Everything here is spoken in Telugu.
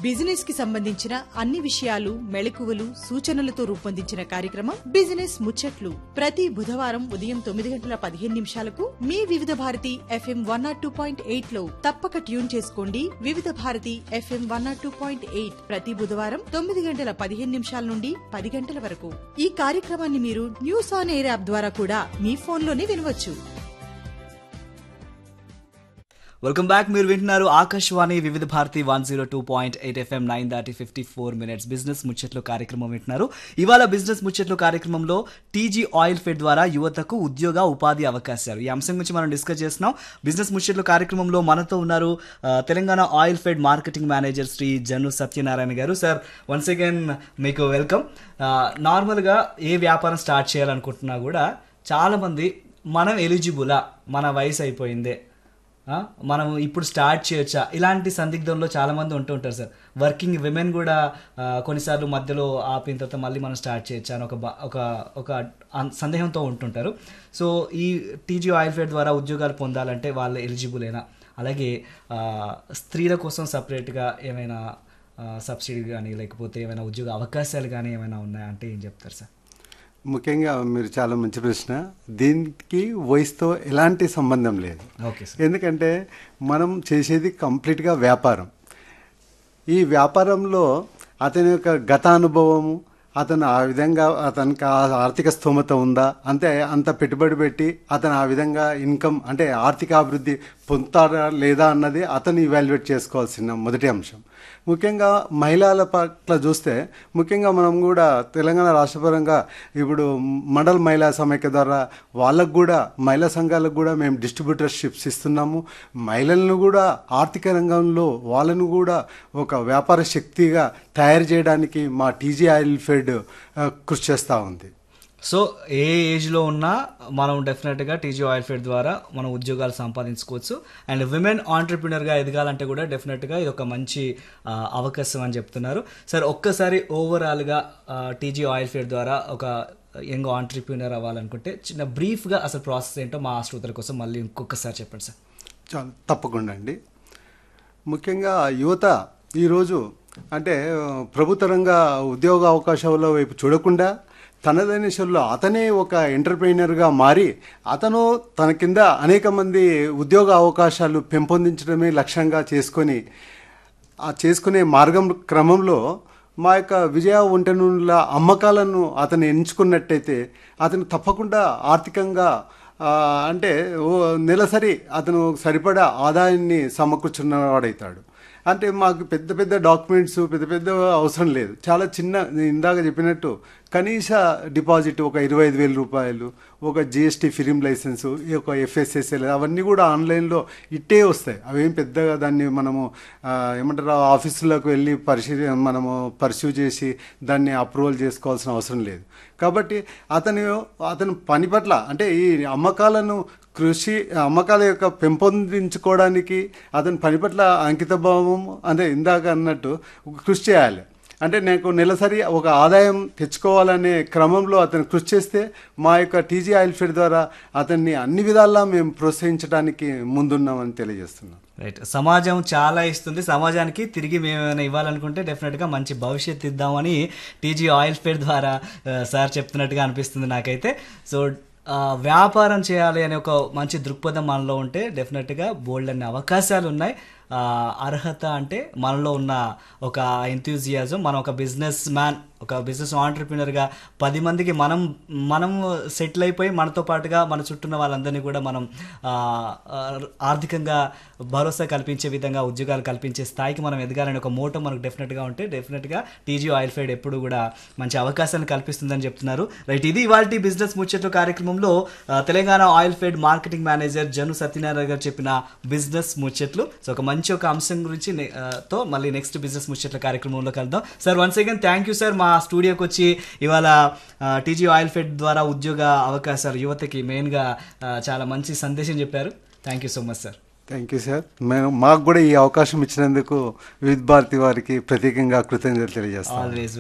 బిజినెస్ కి సంబంధించిన అన్ని విషయాలు మెళకువలు సూచనలతో రూపొందించిన కార్యక్రమం బిజినెస్ ముచ్చట్లు ప్రతి బుధవారం ఉదయం తొమ్మిది గంటల పదిహేను నిమిషాలకు మీ Vividh Bharati FM one naught two point eight లో తప్పక ట్యూన్ చేసుకోండి Vividh Bharati FM one naught two point eight ప్రతి బుధవారం తొమ్మిది గంటల పదిహేను నిమిషాల నుండి పది గంటల వరకు ఈ కార్యక్రమాన్ని మీరు న్యూస్ ఆన్ ఎయిర్ యాప్ ద్వారా కూడా మీ ఫోన్లోనే వినవచ్చు వెల్కమ్ బ్యాక్ మీరు వింటున్నారు Akashvani Vividh Bharati one zero two point eight FM nine దాటి ఫిఫ్టీ ఫోర్ మినిట్స్ బిజినెస్ ముచ్చట్లు కార్యక్రమం వింటున్నారు ఇవాళ బిజినెస్ ముచ్చట్లు కార్యక్రమంలో టీజీ ఆయిల్ ఫెడ్ ద్వారా యువతకు ఉద్యోగ ఉపాధి అవకాశాలు ఈ అంశం గురించి మనం డిస్కస్ చేస్తున్నాం బిజినెస్ ముచ్చట్లు కార్యక్రమంలో మనతో ఉన్నారు ఆ, Telangana oil fed marketing manager Shri Janu Satyanarayana గారు సార్ వన్స్ అగైన్ మీకు వెల్కమ్ నార్మల్గా ఏ వ్యాపారం స్టార్ట్ చేయాలనుకుంటున్నా కూడా చాలామంది మనం ఎలిజిబులా మన వయసు అయిపోయిందే ఆ, మనం ఇప్పుడు స్టార్ట్ చేయొచ్చా ఇలాంటి సందిగ్ధంలో చాలా మంది ఉంటూ ఉంటారు సార్ వర్కింగ్ విమెన్ కూడా ఆ, కొన్నిసార్లు మధ్యలో ఆపిన తర్వాత మళ్ళీ మనం స్టార్ట్ చేయొచ్చా అని ఒక బ- ఒక ఒక అన్- సందేహంతో ఉంటుంటారు సో ఈ టీజీ ఆయిల్ ఫెడ్ ద్వారా ఉద్యోగాలు పొందాలంటే వాళ్ళు ఎలిజిబులేనా అలాగే ఆ, స్త్రీల కోసం సపరేట్గా ఏమైనా సబ్సిడీ కానీ లేకపోతే ఏమైనా ఉద్యోగ అవకాశాలు కానీ ఏమైనా ఉన్నాయా అంటే ఏం చెప్తారు సార్ ముఖ్యంగా మీరు చాలా మంచి ప్రశ్న దీనికి వయసుతో ఎలాంటి సంబంధం లేదు ఓకే సార్ ఎందుకంటే మనం చేసేది కంప్లీట్గా వ్యాపారం ఈ వ్యాపారంలో అతని యొక్క గత అనుభవము అతను ఆ విధంగా అతనికి ఆ ఆర్థిక స్తోమత ఉందా అంతే అంత పెట్టుబడి పెట్టి అతను ఆ విధంగా ఇన్కమ్ అంటే ఆర్థిక అభివృద్ధి పొందుతారా లేదా అన్నది అతను ఇవాల్యుయేట్ చేసుకోవాల్సిన మొదటి అంశం ముఖ్యంగా మహిళల పట్ల చూస్తే ముఖ్యంగా మనం కూడా తెలంగాణ రాష్ట్రపరంగా ఇప్పుడు మండల్ మహిళా సమైక్య ద్వారా వాళ్ళకు కూడా మహిళా సంఘాలకు కూడా మేము డిస్ట్రిబ్యూటర్షిప్స్ ఇస్తున్నాము మహిళలను కూడా ఆర్థిక రంగంలో వాళ్ళను కూడా ఒక వ్యాపార శక్తిగా తయారు చేయడానికి మా టీజీ ఆయిల్ ఫెడ్ ఆ, కృషి చేస్తూ ఉంది సో ఏ ఏజ్లో ఉన్నా మనం డెఫినెట్గా టీజీ ఆయిల్ ఫెడ్ ద్వారా మనం ఉద్యోగాలు సంపాదించుకోవచ్చు అండ్ విమెన్ ఆంటర్ప్రినర్గా ఎదగాలంటే కూడా డెఫినెట్గా ఇది ఒక మంచి ఆ, అవకాశం అని చెప్తున్నారు సార్ ఒక్కసారి ఓవరాల్గా టీజీ ఆయిల్ ఫెడ్ ద్వారా ఒక యంగ్ ఆంటర్ప్రినర్ అవ్వాలనుకుంటే చిన్న బ్రీఫ్గా అసలు ప్రాసెస్ ఏంటో మా శ్రోతల కోసం మళ్ళీ ఇంకొకసారి చెప్పండి సార్ చాలా తప్పకుండా అండి ముఖ్యంగా యువత ఈరోజు అంటే ఆ, ప్రభుత్వ రంగ ఉద్యోగ అవకాశాల వైపు చూడకుండా తనదైన శైలిలో అతనే ఒక ఎంటర్ప్రైనర్గా మారి అతను తన కింద అనేక మంది ఉద్యోగ అవకాశాలు పెంపొందించడమే లక్ష్యంగా చేసుకొని ఆ చేసుకునే మార్గం క్రమంలో మా యొక్క విజయ ఒంటె నూనెల అమ్మకాలను అతను ఎంచుకున్నట్టయితే అతను తప్పకుండా ఆర్థికంగా ఆ, అంటే ఓ నెలసరి అతను సరిపడా ఆదాయాన్ని సమకూర్చున్నవాడవుతాడు అంటే మాకు పెద్ద పెద్ద డాక్యుమెంట్స్ పెద్ద పెద్ద అవసరం లేదు చాలా చిన్న నేను ఇందాక చెప్పినట్టు కనీస డిపాజిట్ ఒక ఇరవై ఐదు వేల రూపాయలు ఒక జిఎస్టీ ఫిలిం లైసెన్సు ఈ ఒక ఎఫ్ఎస్ఎస్ఎల్ అవన్నీ కూడా ఆన్లైన్లో ఇట్టే వస్తాయి అవేం పెద్దగా దాన్ని మనము ఆ, ఏమంటారు ఆ ఆఫీసులకు వెళ్ళి పరిశీలి మనము పర్సూ చేసి దాన్ని అప్రూవల్ చేసుకోవాల్సిన అవసరం లేదు కాబట్టి అతను అతను పని పట్ల అంటే ఈ అమ్మకాలను కృషి అమ్మకాల యొక్క పెంపొందించుకోవడానికి అతని పని పట్ల అంకితభావం అంటే ఇందాక అన్నట్టు కృషి చేయాలి అంటే నాకు నెలసరి ఒక ఆదాయం తెచ్చుకోవాలనే క్రమంలో అతను కృషి చేస్తే మా యొక్క టీజీ ఆయిల్ ఫెడ్ ద్వారా అతన్ని అన్ని విధాలా మేము ప్రోత్సహించడానికి ముందున్నామని తెలియజేస్తున్నాం రైట్ సమాజం చాలా ఇస్తుంది సమాజానికి తిరిగి మేము ఏమైనా ఇవ్వాలనుకుంటే డెఫినెట్గా మంచి భవిష్యత్తు ఇద్దామని టీజీ ఆయిల్ ఫెడ్ ద్వారా ఆ, సార్ చెప్తున్నట్టుగా అనిపిస్తుంది నాకైతే సో ఆ, వ్యాపారం చేయాలి అనే ఒక మంచి దృక్పథం మనలో ఉంటే డెఫినెట్గా బోల్డ్ అనే అవకాశాలు ఉన్నాయి ఆ, అర్హత అంటే మనలో ఉన్న ఒక ఎంతూజియాజం మనం ఒక బిజినెస్ మ్యాన్ ఒక బిజినెస్ ఆంటర్ప్రినర్గా పది మందికి మనం మనం సెటిల్ అయిపోయి మనతో పాటుగా మన చుట్టూ ఉన్న వాళ్ళందరినీ కూడా మనం ఆ, ఆ, ఆర్థికంగా భరోసా కల్పించే విధంగా ఉద్యోగాలు కల్పించే స్థాయికి మనం ఎదగాలని ఒక మోటో మనకు డెఫినెట్గా ఉంటే డెఫినెట్గా టీజీ ఆయిల్ ఫైడ్ ఎప్పుడు కూడా మంచి అవకాశాలను కల్పిస్తుందని చెప్తున్నారు రైట్ ఇది ఇవాళ బిజినెస్ ముచ్చట్లు కార్యక్రమంలో ఆ, Telangana oil fed marketing manager Janu Satyanarayana గారు చెప్పిన బిజినెస్ ముచ్చట్లు సో ఒక మంచి ఒక అంశం గురించి నే- ఆ, తో మళ్ళీ నెక్స్ట్ బిజినెస్ ముచ్చట్ల కార్యక్రమంలో కలుద్దాం sir once again thank you sir మా స్టూడియోకి వచ్చి ఇవాళ టీజీ ఆయిల్ ఫెడ్ ద్వారా ఉద్యోగ అవకాశాలు యువతకి మెయిన్గా ఆ, చాలా మంచి సందేశం చెప్పారు thank you so much sir thank you sir మేము మాకు కూడా ఈ అవకాశం ఇచ్చినందుకు వివిధ భారతి వారికి ప్రత్యేకంగా కృతజ్ఞతలు తెలియజేస్తాం ఆల్వేస్